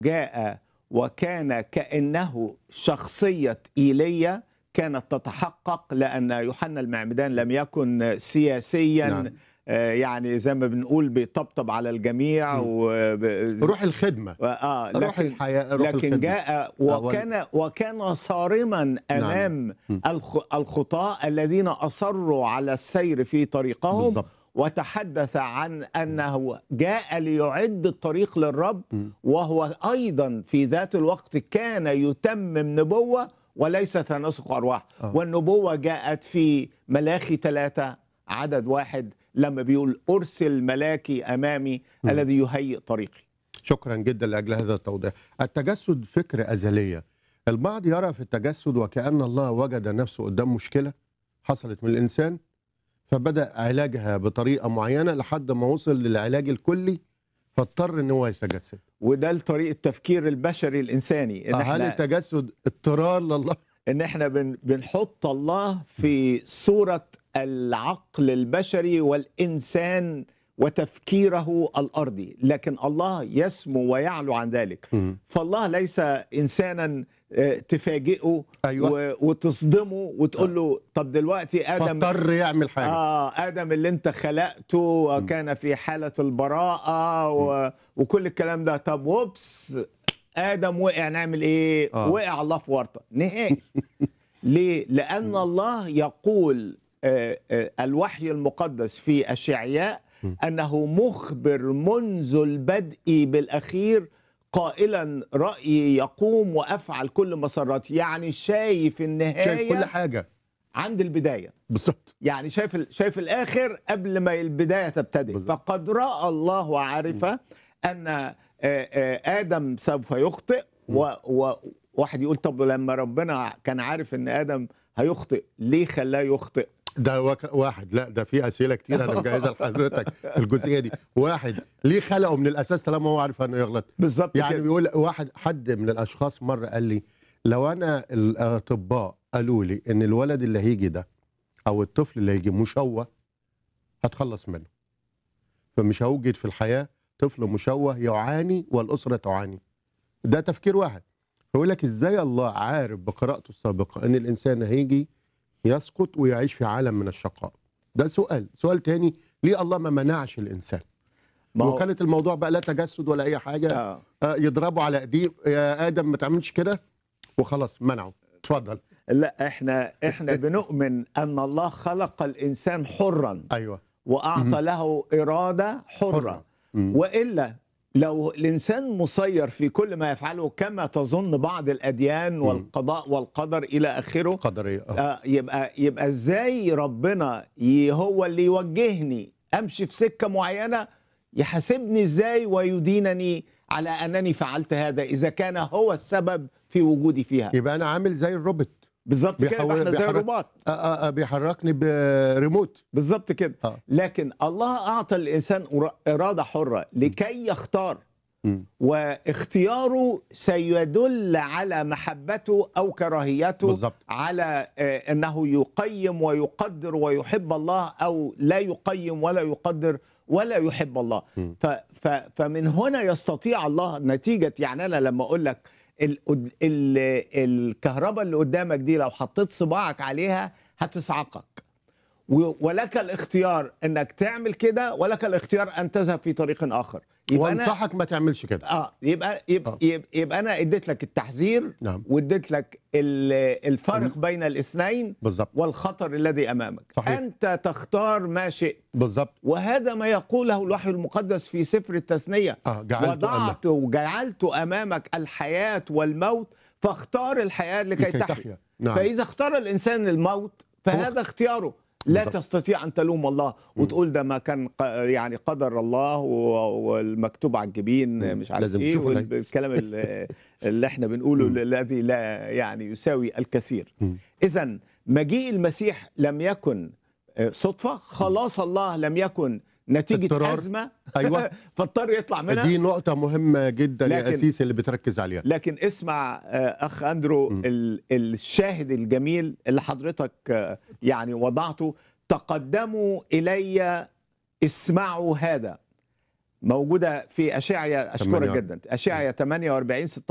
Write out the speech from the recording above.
جاء وكان كأنه شخصية إيليا كانت تتحقق لأن يوحنا المعمدان لم يكن سياسيا نعم. آه، يعني زي ما بنقول بيطبطب على الجميع مم. و... روح الخدمه آه روح لكن الحياه روح لكن الخدمة. جاء وال- وكان وكان صارما امام مم. الخ- الخطاة الذين اصروا على السير في طريقهم بالظبط وتحدث عن انه جاء ليعد الطريق للرب مم. وهو ايضا في ذات الوقت كان يتمم نبوه وليس تناسق ارواح آه. والنبوه جاءت في ملاخي ثلاثه عدد واحد لما بيقول ارسل ملاكي امامي مم. الذي يهيئ طريقي شكرا جدا لاجل هذا التوضيح التجسد فكره ازليه البعض يرى في التجسد وكأن الله وجد نفسه قدام مشكلة حصلت من الإنسان فبدأ علاجها بطريقة معينة لحد ما وصل للعلاج الكلي فاضطر ان هو يتجسد وده طريقه التفكير البشري الانساني ان هل احنا التجسد اضطرار لله ان احنا بن بنحط الله في صوره العقل البشري والانسان وتفكيره الارضي لكن الله يسمو ويعلو عن ذلك فالله ليس انسانا آه، تفاجئه أيوة. و- وتصدمه وتقول له طب دلوقتي ادم فاضطر يعمل حاجة آه آدم اللي أنت خلقته وكان في حالة البراءة و... وكل الكلام ده طب وبس آدم وقع نعمل إيه؟ آه. وقع الله في ورطة نهائي ليه؟ لأن الله يقول آه، آه، الوحي المقدس في أشعياء أنه مخبر منذ البدء بالأخير قائلا رأيي يقوم وأفعل كل مسراتي يعني شايف شايف النهاية كل حاجة عند البداية بالظبط يعني شايف ال- شايف الاخر قبل ما البدايه تبتدئ بالظبط. فقد راى الله وعرف ان آه، آه، ادم سوف يخطئ وواحد يقول طب لما ربنا كان عارف ان ادم هيخطئ ليه خلاه يخطئ ده وك... واحد لا ده في اسئله كتير انا مجهزها لحضرتك في الجزئيه دي واحد ليه خلقه من الاساس طالما هو عارف انه يغلط بالظبط يعني كده. بيقول واحد حد من الاشخاص مره قال لي لو انا الاطباء قالوا لي ان الولد اللي هيجي ده او الطفل اللي هيجي مشوه هتخلص منه فمش هوجد في الحياه طفل مشوه يعاني والاسره تعاني ده تفكير واحد فيقول لك ازاي الله عارف بقراءته السابقه ان الانسان هيجي يسقط ويعيش في عالم من الشقاء ده سؤال سؤال تاني ليه الله ما منعش الانسان ما هو- وكانت الموضوع بقى لا تجسد ولا اي حاجه آه. آه، يضربوا على ايديه يا ادم ما تعملش كده وخلاص منعوا اتفضل لا احنا احنا بنؤمن ان الله خلق الانسان حرا ايوه واعطى له اراده حره, حرة. مم. والا لو الانسان مسير في كل ما يفعله كما تظن بعض الاديان والقضاء والقدر الى اخره قدريه آه. آه يبقى يبقى ازاي ربنا ي- هو اللي يوجهني امشي في سكه معينه يحاسبني ازاي ويدينني على انني فعلت هذا اذا كان هو السبب في وجودي فيها يبقى انا عامل زي الروبوت بالظبط كده يبقى بيحول- احنا زي بيحرك- الروبوت آه آه آه بيحركني بريموت بالظبط كده آه. لكن الله اعطى الانسان أر- اراده حره لكي يختار مم. واختياره سيدل على محبته او كراهيته بالظبط على آه، انه يقيم ويقدر ويحب الله او لا يقيم ولا يقدر ولا يحب الله مم. ف ف فمن هنا يستطيع الله نتيجه يعني انا لما اقول لك ال ال الكهرباء اللي قدامك دي لو حطيت صباعك عليها هتصعقك و- ولك الاختيار انك تعمل كده ولك الاختيار ان تذهب في طريق اخر يبقى انا وانصحك ما تعملش كده اه يبقى يبقى, آه. يبقى, يبقى انا اديت لك التحذير نعم واديت لك ال- الفرق بين الاثنين بالظبط والخطر الذي امامك صحيح. انت تختار ما شئت بالظبط وهذا ما يقوله الوحي المقدس في سفر التثنيه اه جعلت أمك وضعت وجعلت امامك الحياه والموت فاختار الحياه لكي, لكي تحيا تحيا نعم فاذا اختار الانسان الموت فهذا اختياره لا بالضبط. تستطيع ان تلوم الله وتقول ده ما كان ق- يعني قدر الله و- والمكتوب على الجبين مم. مش عارف لازم ايه تشوف العين. والكلام ال- اللي احنا بنقوله مم. الذي لا يعني يساوي الكثير مم. اذا مجيء المسيح لم يكن آه، صدفه خلاص الله لم يكن نتيجه اضطرار. ازمه ايوه فاضطر يطلع منها دي نقطة مهمة جدا يا لكن- أسيس اللي بتركز عليها لكن اسمع آه، اخ اندرو م. ال- الشاهد الجميل اللي حضرتك آه، يعني وضعته تقدموا الي اسمعوا هذا موجوده في اشعيا اشكرك 48. جدا اشعيا 48